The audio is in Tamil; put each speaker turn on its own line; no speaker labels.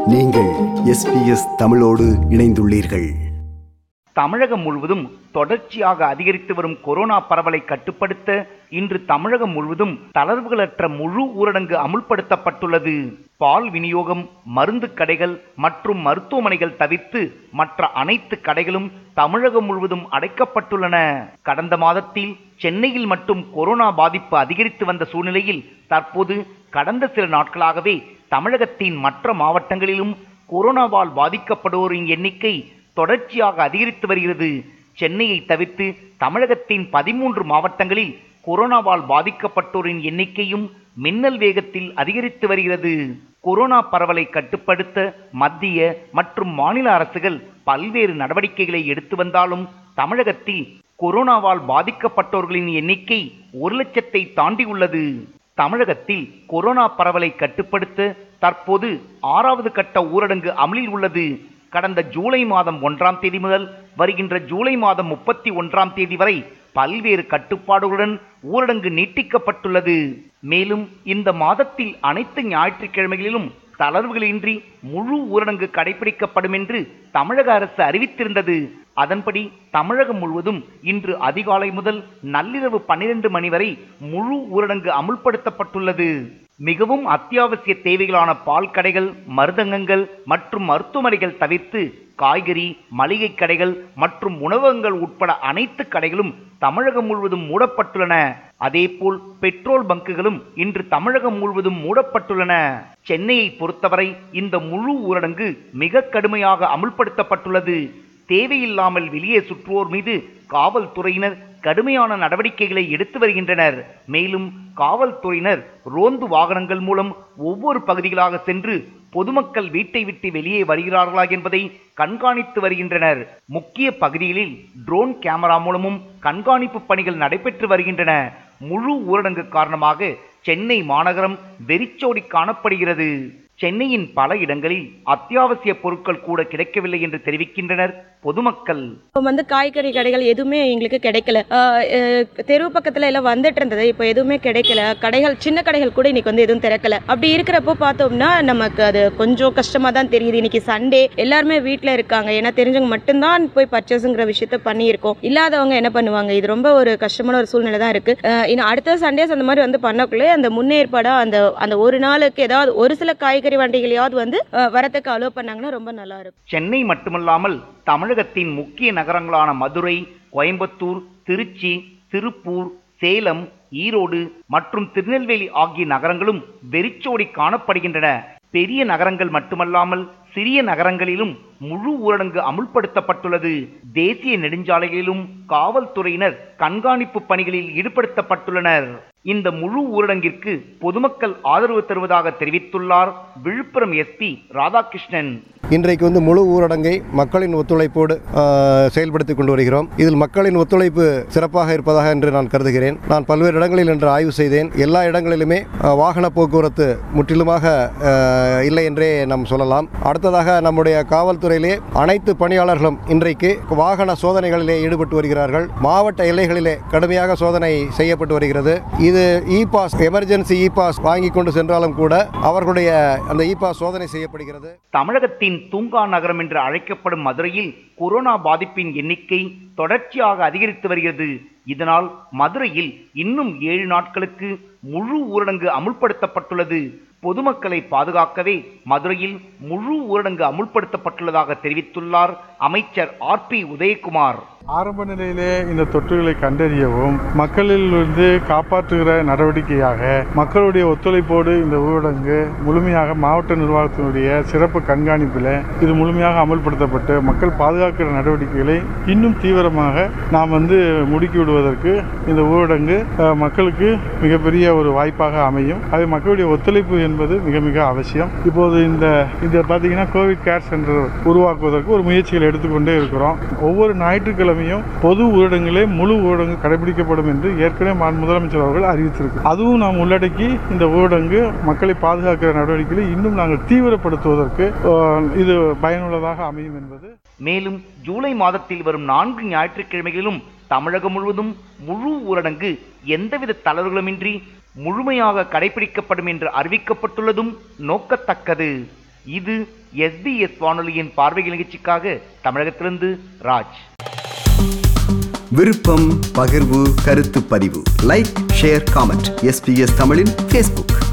நீங்கள் எஸ்பிஎஸ் தமிழோடு இணைந்துள்ளீர்கள்
தமிழகம் முழுவதும் தொடர்ச்சியாக அதிகரித்து வரும் கொரோனா பரவலை கட்டுப்படுத்த இன்று தமிழகம் முழுவதும் தளர்வுகளற்ற முழு ஊரடங்கு அமுல்படுத்தப்பட்டுள்ளது பால் விநியோகம் மருந்து கடைகள் மற்றும் மருத்துவமனைகள் தவிர்த்து மற்ற அனைத்து கடைகளும் தமிழகம் முழுவதும் அடைக்கப்பட்டுள்ளன கடந்த மாதத்தில் சென்னையில் மட்டும் கொரோனா பாதிப்பு அதிகரித்து வந்த சூழ்நிலையில் தற்போது கடந்த சில நாட்களாகவே தமிழகத்தின் மற்ற மாவட்டங்களிலும் கொரோனாவால் பாதிக்கப்படுவோரின் எண்ணிக்கை தொடர்ச்சியாக அதிகரித்து வருகிறது சென்னையை தவிர்த்து தமிழகத்தின் பதிமூன்று மாவட்டங்களில் கொரோனாவால் பாதிக்கப்பட்டோரின் எண்ணிக்கையும் மின்னல் வேகத்தில் அதிகரித்து வருகிறது கொரோனா பரவலை கட்டுப்படுத்த மத்திய மற்றும் மாநில அரசுகள் பல்வேறு நடவடிக்கைகளை எடுத்து வந்தாலும் தமிழகத்தில் கொரோனாவால் பாதிக்கப்பட்டோர்களின் எண்ணிக்கை ஒரு லட்சத்தை தாண்டியுள்ளது தமிழகத்தில் கொரோனா பரவலை கட்டுப்படுத்த தற்போது ஆறாவது கட்ட ஊரடங்கு அமலில் உள்ளது கடந்த ஜூலை மாதம் ஒன்றாம் தேதி முதல் வருகின்ற ஜூலை மாதம் முப்பத்தி ஒன்றாம் தேதி வரை பல்வேறு கட்டுப்பாடுகளுடன் ஊரடங்கு நீட்டிக்கப்பட்டுள்ளது மேலும் இந்த மாதத்தில் அனைத்து ஞாயிற்றுக்கிழமைகளிலும் தளர்வுகளின்றி முழு ஊரடங்கு கடைபிடிக்கப்படும் என்று தமிழக அரசு அறிவித்திருந்தது அதன்படி தமிழகம் முழுவதும் இன்று அதிகாலை முதல் நள்ளிரவு பன்னிரண்டு மணி வரை முழு ஊரடங்கு அமுல்படுத்தப்பட்டுள்ளது மிகவும் அத்தியாவசிய தேவைகளான பால் கடைகள் மருந்தகங்கள் மற்றும் மருத்துவமனைகள் தவிர்த்து காய்கறி மளிகை கடைகள் மற்றும் உணவகங்கள் உட்பட அனைத்து கடைகளும் தமிழகம் முழுவதும் மூடப்பட்டுள்ளன அதேபோல் பெட்ரோல் பங்குகளும் இன்று தமிழகம் முழுவதும் மூடப்பட்டுள்ளன சென்னையை பொறுத்தவரை இந்த முழு ஊரடங்கு மிக கடுமையாக அமுல்படுத்தப்பட்டுள்ளது தேவையில்லாமல் வெளியே சுற்றுவோர் மீது காவல்துறையினர் கடுமையான நடவடிக்கைகளை எடுத்து வருகின்றனர் மேலும் காவல்துறையினர் ரோந்து வாகனங்கள் மூலம் ஒவ்வொரு பகுதிகளாக சென்று பொதுமக்கள் வீட்டை விட்டு வெளியே வருகிறார்களா என்பதை கண்காணித்து வருகின்றனர் முக்கிய பகுதிகளில் ட்ரோன் கேமரா மூலமும் கண்காணிப்பு பணிகள் நடைபெற்று வருகின்றன முழு ஊரடங்கு காரணமாக சென்னை மாநகரம் வெறிச்சோடி காணப்படுகிறது சென்னையின் பல இடங்களில் அத்தியாவசிய பொருட்கள் கூட கிடைக்கவில்லை என்று தெரிவிக்கின்றனர் பொதுமக்கள்
இப்போ வந்து காய்கறி கடைகள் எதுவுமே எங்களுக்கு கிடைக்கல ஆஹ் அஹ் தெரு பக்கத்துல எல்லாம் வந்துட்டு இருந்தது இப்போ எதுவுமே கிடைக்கல கடைகள் சின்ன கடைகள் கூட இன்னைக்கு வந்து எதுவும் திறக்கல அப்படி இருக்கிறப்போ பார்த்தோம்னா நமக்கு அது கொஞ்சம் கஷ்டமா தான் தெரியுது இன்னைக்கு சண்டே எல்லாருமே வீட்டில் இருக்காங்க ஏன்னா தெரிஞ்சவங்க மட்டும்தான் போய் பர்ச்சேஸுங்கிற விஷயத்த பண்ணியிருக்கோம் இல்லாதவங்க என்ன பண்ணுவாங்க இது ரொம்ப ஒரு கஷ்டமான ஒரு சூழ்நிலை தான் இருக்கு ஆஹ் இன்னும் அடுத்த சண்டேஸ் அந்த மாதிரி வந்து பண்ணக்குள்ளே அந்த முன்னேற்பாடா அந்த அந்த ஒரு நாளுக்கு ஏதாவது ஒரு சில காய்கறி வண்டிகளையாவது வந்து ஆஹ் வரத்துக்கு அலோவ் பண்ணாங்கன்னா ரொம்ப நல்லா இருக்கும்
சென்னை மட்டுமல்லாமல் தமிழகத்தின் முக்கிய நகரங்களான மதுரை கோயம்புத்தூர் திருச்சி திருப்பூர் சேலம் ஈரோடு மற்றும் திருநெல்வேலி ஆகிய நகரங்களும் வெறிச்சோடி காணப்படுகின்றன பெரிய நகரங்கள் மட்டுமல்லாமல் சிறிய நகரங்களிலும் முழு ஊரடங்கு அமுல்படுத்தப்பட்டுள்ளது தேசிய நெடுஞ்சாலைகளிலும் காவல்துறையினர் கண்காணிப்பு பணிகளில் ஈடுபடுத்தப்பட்டுள்ளனர் இந்த முழு ஊரடங்கிற்கு பொதுமக்கள் ஆதரவு தருவதாக தெரிவித்துள்ளார் விழுப்புரம் எஸ்பி ராதாகிருஷ்ணன்
இன்றைக்கு வந்து முழு ஊரடங்கை மக்களின் ஒத்துழைப்போடு ஆஹ், செயல்படுத்தி கொண்டு வருகிறோம் இதில் மக்களின் ஒத்துழைப்பு சிறப்பாக இருப்பதாக என்று நான் கருதுகிறேன் நான் பல்வேறு இடங்களில் இன்று ஆய்வு செய்தேன் எல்லா இடங்களிலுமே ஆஹ், வாகன போக்குவரத்து முற்றிலுமாக ஆஹ், இல்லை என்றே நாம் சொல்லலாம் அடுத்ததாக நம்முடைய காவல்துறையிலே அனைத்து பணியாளர்களும் இன்றைக்கு வாகன சோதனைகளிலே ஈடுபட்டு வருகிறார்கள் மாவட்ட எல்லைகளிலே கடுமையாக சோதனை செய்யப்பட்டு வருகிறது இது E pass emergency E pass வாங்கி கொண்டு சென்றாலும் கூட அவர்களுடைய அந்த இ பாஸ் சோதனை செய்யப்படுகிறது
தமிழகத்தின் தூங்கா நகரம் என்று அழைக்கப்படும் மதுரையில் கொரோனா பாதிப்பின் எண்ணிக்கை தொடர்ச்சியாக அதிகரித்து வருகிறது இதனால் மதுரையில் இன்னும் ஏழு நாட்களுக்கு முழு ஊரடங்கு அமுல்படுத்தப்பட்டுள்ளது பொதுமக்களை பாதுகாக்கவே மதுரையில் முழு ஊரடங்கு அமுல்படுத்தப்பட்டுள்ளதாக தெரிவித்துள்ளார் அமைச்சர் ஆர் பி உதயகுமார்
ஆரம்ப நிலையிலே இந்த தொற்றுகளை கண்டறியவும் மக்களில் இருந்து காப்பாற்றுகிற நடவடிக்கையாக மக்களுடைய ஒத்துழைப்போடு இந்த ஊரடங்கு முழுமையாக மாவட்ட நிர்வாகத்தினுடைய சிறப்பு கண்காணிப்பில் இது முழுமையாக அமல்படுத்தப்பட்டு மக்கள் பாதுகாக்கிற நடவடிக்கைகளை இன்னும் தீவிரமாக நாம் வந்து முடுக்கி விடுவதற்கு இந்த ஊரடங்கு அஹ், மக்களுக்கு மிகப்பெரிய ஒரு வாய்ப்பாக அமையும் அது மக்களுடைய ஒத்துழைப்பு என்பது மிக மிக அவசியம் இப்போது இந்த இந்த பார்த்தீங்கன்னா கோவிட் கேர் சென்டர் உருவாக்குவதற்கு ஒரு முயற்சிகள் எடுத்துக்கொண்டே இருக்கிறோம் ஒவ்வொரு ஞாயிற்றுக்கிழமையும் பொது ஊரடங்கிலே முழு ஊரடங்கு கடைபிடிக்கப்படும் என்று ஏற்கனவே மாண்பு முதலமைச்சர் அவர்கள் அறிவித்திருக்கு அதுவும் நாம் உள்ளடக்கி இந்த ஊரடங்கு மக்களை பாதுகாக்கிற நடவடிக்கைகளை இன்னும் நாங்கள் தீவிரப்படுத்துவதற்கு அஹ், இது பயனுள்ளதாக அமையும் என்பது
மேலும் ஜூலை மாதத்தில் வரும் நான்கு ஞாயிற்றுக்கிழமைகளிலும் தமிழகம் முழுவதும் முழு ஊரடங்கு எந்தவித தளர்வுகளுமின்றி முழுமையாக கடைபிடிக்கப்படும் என்று அறிவிக்கப்பட்டுள்ளதும் நோக்கத்தக்கது இது எஸ்பிஎஸ் வானொலியின் பார்வை நிகழ்ச்சிக்காக தமிழகத்திலிருந்து ராஜ்
விருப்பம் பகிர்வு கருத்து பதிவு லைக் ஷேர் காமெண்ட் எஸ்பிஎஸ் தமிழின் ஃபேஸ்புக்